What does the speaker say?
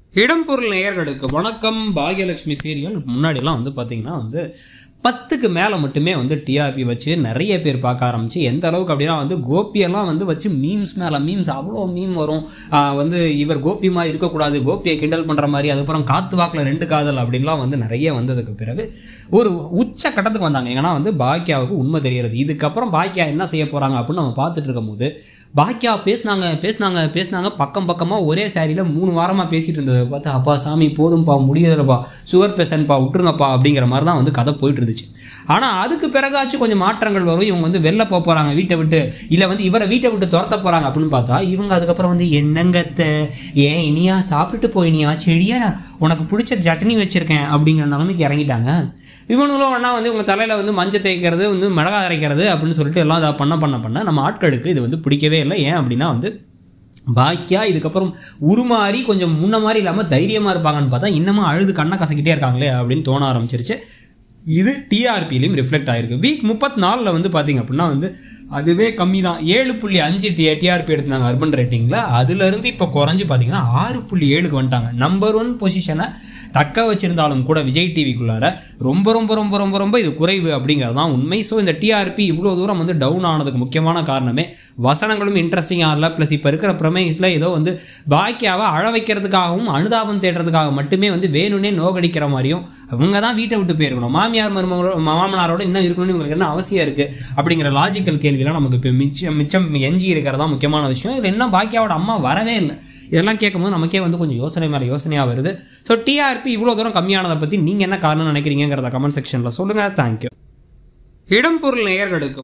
இடம்பொருள் நேயர்களுக்கு வணக்கம் பாக்யலட்சுமி சீரியல் முன்னாடிலாம் வந்து பார்த்தீங்கன்னா வந்து பத்துக்கு மேலே மட்டுமே வந்து டிஆர்பி வச்சு நிறைய பேர் பார்க்க ஆரம்பிச்சு எந்த அளவுக்கு அப்படின்னா வந்து கோபியெல்லாம் வந்து வச்சு மீம்ஸ் மேலே மீம்ஸ் அவ்வளோ மீம் வரும் ஆஹ் வந்து இவர் கோபி மாதிரி இருக்கக்கூடாது கோபியை கிண்டல் பண்ணுற மாதிரி அதுக்கப்புறம் காத்து வாக்கில் ரெண்டு காதல் அப்படின்லாம் வந்து நிறைய வந்ததுக்கு பிறகு ஒரு உச்ச கட்டத்துக்கு வந்தாங்க ஏன்னா வந்து பாக்கியாவுக்கு உண்மை தெரியறது இதுக்கப்புறம் பாக்கியா என்ன செய்ய போகிறாங்க அப்படின்னு நம்ம பார்த்துட்டு இருக்கும்போது பாக்கியா பேசுனாங்க பேசுனாங்க பேசுனாங்க பக்கம் பக்கமாக ஒரே சாரியில் மூணு வாரமாக பேசிட்டு இருந்ததை பார்த்து அப்பா சாமி போதும்பா முடியலப்பா சுகர் பேஷண்ட்ப்பா விட்டுருங்கப்பா அப்படிங்கிற மாதிரி தான் வந்து கதை போயிட்டு இருந்துச்சு ஆனால் அதுக்கு பிறகாச்சும் கொஞ்சம் மாற்றங்கள் வரும் இவங்க வந்து வெளில போக போகிறாங்க வீட்டை விட்டு இல்லை வந்து இவரை வீட்டை விட்டு துரத்த போகிறாங்க அப்படின்னு பார்த்தா இவங்க அதுக்கப்புறம் வந்து என்னங்கத்த ஏன் இனியா சாப்பிட்டுட்டு போயினியா செடியா நான் உனக்கு பிடிச்ச சட்னி வச்சுருக்கேன் அப்படிங்கிற நிலைமைக்கு இறங்கிட்டாங்க இவனுங்களும் வேணா வந்து உங்கள் தலையில் வந்து மஞ்சள் தேய்க்கிறது வந்து மிளகாய் அரைக்கிறது அப்படின்னு சொல்லிட்டு எல்லாம் அதை பண்ண பண்ண பண்ண நம்ம ஆட்களுக்கு இது வந்து பிடிக்கவே இல்லை ஏன் அப்படின்னா வந்து பாக்கியா இதுக்கப்புறம் உருமாறி கொஞ்சம் முன்ன மாதிரி இல்லாமல் தைரியமாக இருப்பாங்கன்னு பார்த்தா இன்னமும் அழுது கண்ணை கசக்கிட்டே இருக்காங்களே அப்படின்னு தோண ஆரம்பிச்சிருச்சு இது டிஆர்பிலையும் ரிஃப்ளெக்ட் ஆயிருக்கு வீக் முப்பத்தி நாலில் வந்து பார்த்தீங்க அப்படின்னா வந்து அதுவே கம்மி தான் ஏழு புள்ளி அஞ்சு டி டிஆர்பி எடுத்தாங்க அர்பன் ரேட்டிங்கில் அதுலேருந்து இப்போ குறைஞ்சி பார்த்தீங்கன்னா ஆறு புள்ளி ஏழுக்கு வந்துட்டாங்க நம்பர் ஒன் பொசிஷனை தக்க வச்சிருந்தாலும் கூட விஜய் டிவிக்குள்ளார ரொம்ப ரொம்ப ரொம்ப ரொம்ப ரொம்ப இது குறைவு அப்படிங்கிறது தான் உண்மை ஸோ இந்த டிஆர்பி இவ்வளோ தூரம் வந்து டவுன் ஆனதுக்கு முக்கியமான காரணமே வசனங்களும் இன்ட்ரெஸ்டிங்காக இல்லை ப்ளஸ் இப்போ இருக்கிற பிரமேயத்தில் ஏதோ வந்து பாக்கியாவை அழ வைக்கிறதுக்காகவும் அனுதாபம் தேடுறதுக்காக மட்டுமே வந்து வேணும்னே நோகடிக்கிற மாதிரியும் அவங்க தான் வீட்டை விட்டு போயிருக்கணும் மாமியார் மருமகளோட மாமனாரோட என்ன இருக்கணும்னு இவங்களுக்கு என்ன அவசியம் இருக்குது அப்படிங்கிற லாஜிக்கல் கேள்விலாம் நமக்கு இப்போ மிச்சம் மிச்சம் எஞ்சி இருக்கிறதா முக்கியமான விஷயம் இதில் என்ன பாக்கியாவோட அம்மா வரவே இல்லை இதெல்லாம் கேட்கும்போது நமக்கே வந்து கொஞ்சம் யோசனை மேலே யோசனையாக வருது ஸோ டிஆர்பி இவ்வளோ தூரம் கம்மியானதை பற்றி நீங்கள் என்ன காரணம் நினைக்கிறீங்கிறத கமெண்ட் செக்ஷனில் சொல்லுங்கள் தேங்க்யூ இடம்பொருள் நேயர்களுக்கு